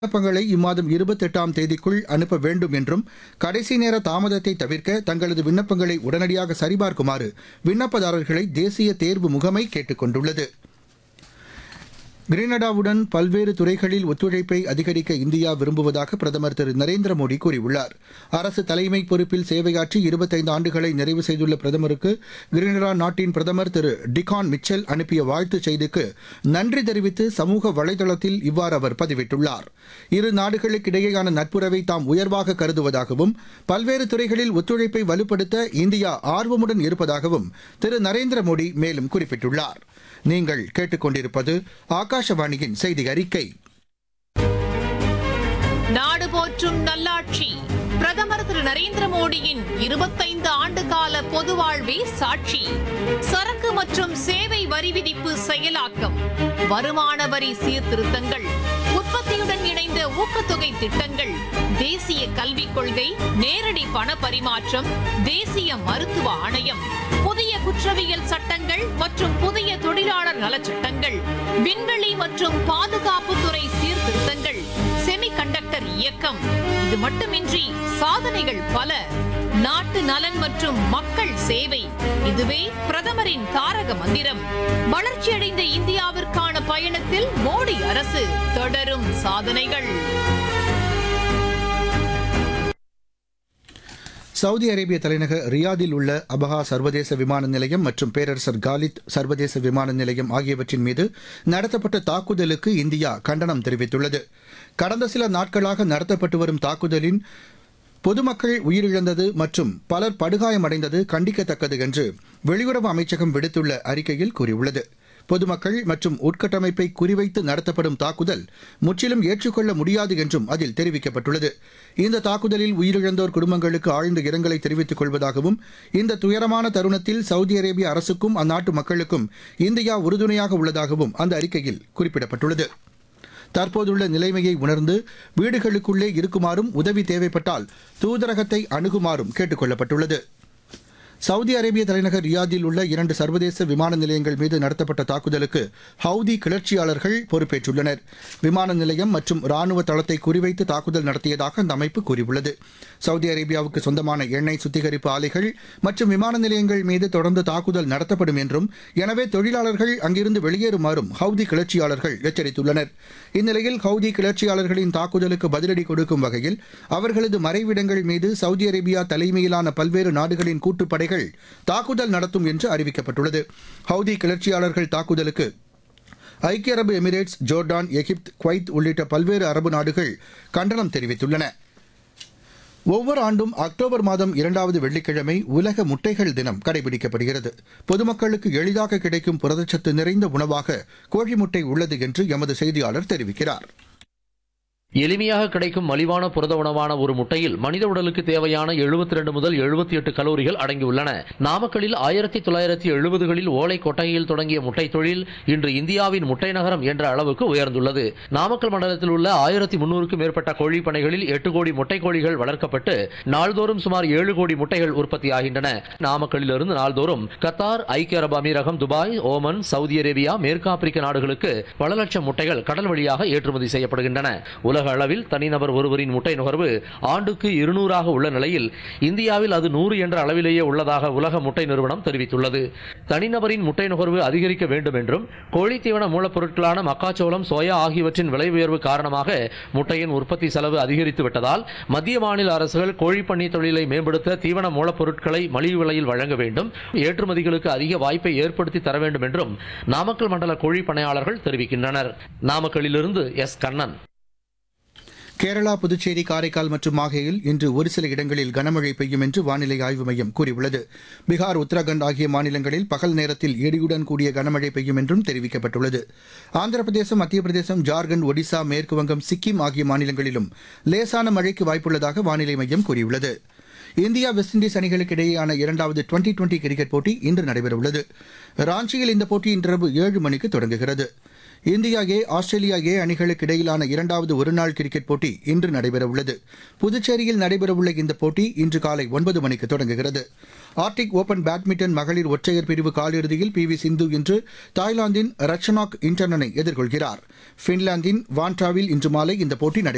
விண்ணப்பங்களை இம்மாதம் இருபத்தெட்டாம் தேதிக்குள் அனுப்ப வேண்டும் என்றும் கடைசி நேர தாமதத்தை தவிர்க்க தங்களது விண்ணப்பங்களை உடனடியாக சரிபார்க்குமாறு விண்ணப்பதாரர்களை தேசிய தேர்வு முகமை கேட்டுக் கொண்டுள்ளது கிரீனடாவுடன் பல்வேறு துறைகளில் ஒத்துழைப்பை அதிகரிக்க இந்தியா விரும்புவதாக பிரதமர் திரு நரேந்திர மோடி கூறியுள்ளார் அரசு தலைமை பொறுப்பில் சேவையாற்றி இருபத்தைந்து ஆண்டுகளை நிறைவு செய்துள்ள பிரதமருக்கு கிரீனடா நாட்டின் பிரதமர் திரு டிகான் மிச்சல் அனுப்பிய வாழ்த்துச் செய்திக்கு நன்றி தெரிவித்து சமூக வலைதளத்தில் இவ்வாறு அவர் பதிவிட்டுள்ளார் இரு நாடுகளுக்கிடையேயான நட்புறவை தாம் உயர்வாக கருதுவதாகவும் பல்வேறு துறைகளில் ஒத்துழைப்பை வலுப்படுத்த இந்தியா ஆர்வமுடன் இருப்பதாகவும் திரு நரேந்திர மோடி மேலும் குறிப்பிட்டுள்ளார் நீங்கள் கேட்டுக்கொண்டிருப்பது ஆகாஷவாணியின் செய்தி அறிக்கை நாடு போற்றும் நல்லாட்சி பிரதமர் திரு நரேந்திர மோடியின் இருபத்தைந்து ஆண்டு கால பொது வாழ்வே சாட்சி சரக்கு மற்றும் சேவை வரி விதிப்பு செயலாக்கம் வருமான வரி சீர்திருத்தங்கள் உற்பத்தியுடன் இணைந்த ஊக்கத்தொகை திட்டங்கள் தேசிய கல்விக் கொள்கை நேரடி பண பரிமாற்றம் தேசிய மருத்துவ ஆணையம் புதிய குற்றவியல் சட்டங்கள் மற்றும் புதிய தொழிலாளர் நலச்சட்டங்கள் விண்வெளி மற்றும் பாதுகாப்புத்துறை சீர்திருத்தங்கள் செமிகண்டக்டர் இயக்கம் இது மட்டுமின்றி சாதனைகள் பல நாட்டு நலன் மற்றும் மக்கள் சேவை இதுவே பிரதமரின் தாரக மந்திரம் வளர்ச்சியடைந்த இந்தியாவிற்கான பயணத்தில் மோடி அரசு தொடரும் சாதனைகள் சவுதி அரேபிய தலைநகர் ரியாதில் உள்ள அபஹா சர்வதேச விமான நிலையம் மற்றும் பேரரசர் காலித் சர்வதேச விமான நிலையம் ஆகியவற்றின் மீது நடத்தப்பட்ட தாக்குதலுக்கு இந்தியா கண்டனம் தெரிவித்துள்ளது கடந்த சில நாட்களாக நடத்தப்பட்டு வரும் தாக்குதலின் பொதுமக்கள் உயிரிழந்தது மற்றும் பலர் படுகாயமடைந்தது கண்டிக்கத்தக்கது என்று வெளியுறவு அமைச்சகம் விடுத்துள்ள அறிக்கையில் கூறியுள்ளது பொதுமக்கள் மற்றும் உட்கட்டமைப்பை குறிவைத்து நடத்தப்படும் தாக்குதல் முற்றிலும் ஏற்றுக்கொள்ள முடியாது என்றும் அதில் தெரிவிக்கப்பட்டுள்ளது இந்த தாக்குதலில் உயிரிழந்தோர் குடும்பங்களுக்கு ஆழ்ந்த இரங்கலை தெரிவித்துக் கொள்வதாகவும் இந்த துயரமான தருணத்தில் சவுதி அரேபிய அரசுக்கும் அந்நாட்டு மக்களுக்கும் இந்தியா உறுதுணையாக உள்ளதாகவும் அந்த அறிக்கையில் குறிப்பிடப்பட்டுள்ளது தற்போதுள்ள நிலைமையை உணர்ந்து வீடுகளுக்குள்ளே இருக்குமாறும் உதவி தேவைப்பட்டால் தூதரகத்தை அணுகுமாறும் கேட்டுக் கொள்ளப்பட்டுள்ளது சவுதி அரேபிய தலைநகர் ரியாதில் உள்ள இரண்டு சர்வதேச விமான நிலையங்கள் மீது நடத்தப்பட்ட தாக்குதலுக்கு ஹவுதி கிளர்ச்சியாளர்கள் பொறுப்பேற்றுள்ளனர் விமான நிலையம் மற்றும் ராணுவ தளத்தை குறிவைத்து தாக்குதல் நடத்தியதாக அந்த அமைப்பு கூறியுள்ளது சவுதி அரேபியாவுக்கு சொந்தமான எண்ணெய் சுத்திகரிப்பு ஆலைகள் மற்றும் விமான நிலையங்கள் மீது தொடர்ந்து தாக்குதல் நடத்தப்படும் என்றும் எனவே தொழிலாளர்கள் அங்கிருந்து வெளியேறுமாறும் ஹவுதி கிளர்ச்சியாளர்கள் எச்சரித்துள்ளனர் இந்நிலையில் ஹவுதி கிளர்ச்சியாளர்களின் தாக்குதலுக்கு பதிலடி கொடுக்கும் வகையில் அவர்களது மறைவிடங்கள் மீது சவுதி அரேபியா தலைமையிலான பல்வேறு நாடுகளின் கூட்டுப்படைகள் தாக்குதல் நடத்தும் என்று அறிவிக்கப்பட்டுள்ளது ஹவுதி கிளர்ச்சியாளர்கள் தாக்குதலுக்கு ஐக்கிய அரபு எமிரேட்ஸ் ஜோர்டான் எகிப்து குவைத் உள்ளிட்ட பல்வேறு அரபு நாடுகள் கண்டனம் தெரிவித்துள்ளன ஒவ்வொரு ஆண்டும் அக்டோபர் மாதம் இரண்டாவது வெள்ளிக்கிழமை உலக முட்டைகள் தினம் கடைபிடிக்கப்படுகிறது பொதுமக்களுக்கு எளிதாக கிடைக்கும் புரதச்சத்து நிறைந்த உணவாக கோழி முட்டை உள்ளது என்று எமது செய்தியாளர் தெரிவிக்கிறார் எளிமையாக கிடைக்கும் மலிவான புரத உணவான ஒரு முட்டையில் மனித உடலுக்கு தேவையான 72 முதல் 78 எட்டு கலோரிகள் அடங்கியுள்ளன நாமக்கலில் ஆயிரத்தி தொள்ளாயிரத்தி எழுபதுகளில் ஓலை கொட்டகையில் தொடங்கிய முட்டை தொழில் இன்று இந்தியாவின் முட்டை நகரம் என்ற அளவுக்கு உயர்ந்துள்ளது நாமக்கல் மண்டலத்தில் உள்ள ஆயிரத்தி முன்னூறுக்கும் மேற்பட்ட கோழி பண்ணைகளில் எட்டு கோடி முட்டை கோழிகள் வளர்க்கப்பட்டு நாள்தோறும் சுமார் ஏழு கோடி முட்டைகள் உற்பத்தியாகின்றன நாமக்கல்லிலிருந்து நாள்தோறும் கத்தார் ஐக்கிய அரபு அமீரகம் துபாய் ஓமன் சவுதி அரேபியா மேற்கு ஆப்பிரிக்க நாடுகளுக்கு பல லட்சம் முட்டைகள் கடல் வழியாக ஏற்றுமதி செய்யப்படுகின்றன உலக அளவில் தனிநபர் ஒருவரின் முட்டை நுகர்வு ஆண்டுக்கு இருநூறாக உள்ள நிலையில் இந்தியாவில் அது நூறு என்ற அளவிலேயே உள்ளதாக உலக முட்டை நிறுவனம் தெரிவித்துள்ளது தனிநபரின் முட்டை நுகர்வு அதிகரிக்க வேண்டும் என்றும் கோழித்தீவன மூலப்பொருட்களான மக்காச்சோளம் சோயா ஆகியவற்றின் விலை உயர்வு காரணமாக முட்டையின் உற்பத்தி செலவு அதிகரித்து விட்டதால் மத்திய மாநில அரசுகள் கோழிப்பண்ணை தொழிலை மேம்படுத்த தீவன மூலப்பொருட்களை மலிவு விலையில் வழங்க வேண்டும் ஏற்றுமதிகளுக்கு அதிக வாய்ப்பை ஏற்படுத்தி தர வேண்டும் என்றும் நாமக்கல் மண்டல கோழி பண்ணையாளர்கள் தெரிவிக்கின்றனர் நாமக்கல்லிலிருந்து எஸ் கண்ணன் கேரளா புதுச்சேரி காரைக்கால் மற்றும் மாஹேயில் இன்று ஒரு சில இடங்களில் கனமழை பெய்யும் என்று வானிலை ஆய்வு மையம் கூறியுள்ளது பீகார் உத்தரகாண்ட் ஆகிய மாநிலங்களில் பகல் நேரத்தில் இடியுடன் கூடிய கனமழை பெய்யும் என்றும் தெரிவிக்கப்பட்டுள்ளது ஆந்திர பிரதேசம் மத்திய பிரதேசம் ஜார்க்கண்ட் ஒடிசா மேற்கு வங்கம் சிக்கிம் ஆகிய மாநிலங்களிலும் லேசான மழைக்கு வாய்ப்புள்ளதாக வானிலை மையம் கூறியுள்ளது இந்தியா வெஸ்ட் இண்டீஸ் அணிகளுக்கு இடையேயான இரண்டாவது டுவெண்டி டுவெண்டி கிரிக்கெட் போட்டி இன்று நடைபெறவுள்ளது ராஞ்சியில் இந்த போட்டி இன்றிரவு ஏழு மணிக்கு தொடங்குகிறது இந்தியா ஏ ஆஸ்திரேலியா ஏ அணிகளுக்கு இடையிலான இரண்டாவது ஒருநாள் கிரிக்கெட் போட்டி இன்று நடைபெறவுள்ளது புதுச்சேரியில் நடைபெறவுள்ள இந்த போட்டி இன்று காலை ஒன்பது மணிக்கு தொடங்குகிறது ஆர்டிக் ஓபன் பேட்மிண்டன் மகளிர் ஒற்றையர் பிரிவு காலிறுதியில் பி வி சிந்து இன்று தாய்லாந்தின் ரச்சனாக் இன்டர்னனை எதிர்கொள்கிறார் பின்லாந்தின் வான்டாவில் இன்று மாலை இந்த போட்டி நடைபெறும்